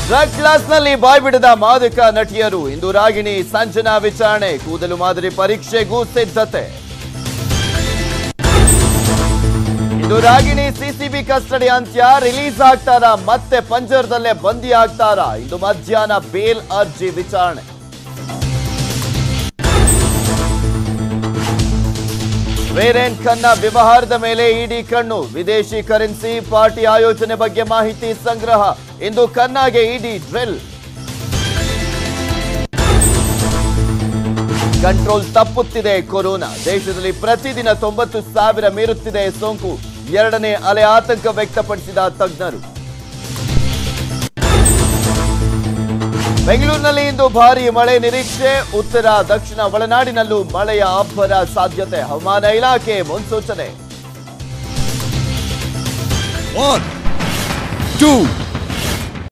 drug ಕ್ಲಾಸ್ನಲ್ಲಿ ಬಾಯ್ ಬಿಡದ ಮಾದಕ ನಟಿಯರು ಇಂದು ರಾಗಿಣಿ ಸಂಜನಾ ವಿಚಾರಣೆ ಕೂದಲು ಮಾದರಿ ಪರೀಕ್ಷೆಗೂ ಸಿದ್ಧತೆ ಇಂದು ರಾಗಿಣಿ ಸಿಸಿಬಿ ಕಸ್ಟಡಿ ಅಂತ್ಯ ರಿಲೀಸ್ ಆಗ್ತಾರಾ ಮತ್ತೆ ಪಂಜರದಲ್ಲೇ ಬಂದಿ ಆಗ್ತಾರಾ ಇಂದು ಮಧ್ಯಾಹ್ನ ಬೇಲ್ ಅರ್ಜಿ ವಿಚಾರಣೆ ವೀರೇನ್ ಖನ್ನಾ ವ್ಯವಹಾರದ ಮೇಲೆ ಇಡಿ ಕಣ್ಣು ವಿದೇಶಿ ಕರೆನ್ಸಿ ಪಾರ್ಟಿ ಆಯೋಜನೆ ಬಗ್ಗೆ ಮಾಹಿತಿ ಸಂಗ್ರಹ ಇಂದು ಖನ್ನಾಗೆ ಇಡಿ ಡ್ರಿಲ್ ಕಂಟ್ರೋಲ್ ತಪ್ಪುತ್ತಿದೆ ಕೊರೋನಾ ದೇಶದಲ್ಲಿ ಪ್ರತಿದಿನ ತೊಂಬತ್ತು ಸಾವಿರ ಮೀರುತ್ತಿದೆ ಸೋಂಕು ಎರಡನೇ ಅಲೆ ಆತಂಕ ವ್ಯಕ್ತಪಡಿಸಿದ ತಜ್ಞರು ಬೆಂಗಳೂರಿನಲ್ಲಿ ಇಂದು ಭಾರೀ ಮಳೆ ನಿರೀಕ್ಷೆ ಉತ್ತರ ದಕ್ಷಿಣ ಒಳನಾಡಿನಲ್ಲೂ ಮಳೆಯ ಅಬ್ಬರ ಸಾಧ್ಯತೆ ಹವಾಮಾನ ಇಲಾಖೆ ಮುನ್ಸೂಚನೆ One, two,